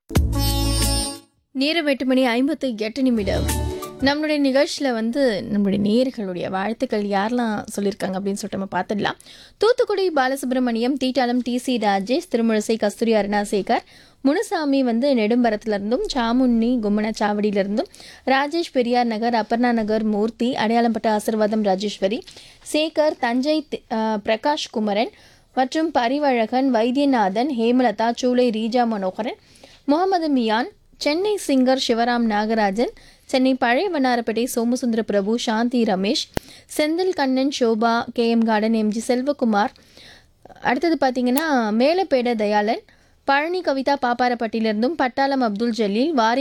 நேரம் எட்டு மணி ஐம்பத்து எட்டு நிமிடம் நம்மளுடைய நிகழ்ச்சியில் வந்து நம்மளுடைய நேயர்களுடைய வாழ்த்துக்கள் யாரெல்லாம் சொல்லியிருக்காங்க அப்படின்னு சொல்லிட்டு நம்ம பார்த்துடலாம் தூத்துக்குடி பாலசுப்ரமணியம் தீட்டாளம் டி சி ராஜேஷ் திருமுழசை கஸ்தூரி அருணாசேகர் முனுசாமி வந்து நெடும்பரத்துலேருந்தும் சாமுண்ணி கும்மனச்சாவடியிலிருந்தும் ராஜேஷ் பெரியார் நகர் அபர்ணா நகர் மூர்த்தி அடையாளம்பட்ட ஆசிர்வாதம் ராஜேஸ்வரி சேகர் தஞ்சை தி- அஹ், பிரகாஷ் குமரன் மற்றும் பரிவழகன் வைத்தியநாதன் ஹேமலதா சூளை ரீஜா மனோகரன் முகமது மியான் சென்னை சிங்கர் சிவராம் நாகராஜன் சென்னை பழைய Vannarapettai Somasundara Prabhu Shanthi Ramesh Senthil Kannan Shoba K M garden MG Selvakumar அடுத்தது பார்த்தீங்கன்னா மேலப்பேட தயாளன் பழனி கவிதா பாப்பாரப்பட்டியிலிருந்தும் பட்டாளம் அப்துல் ஜலீல் வாரி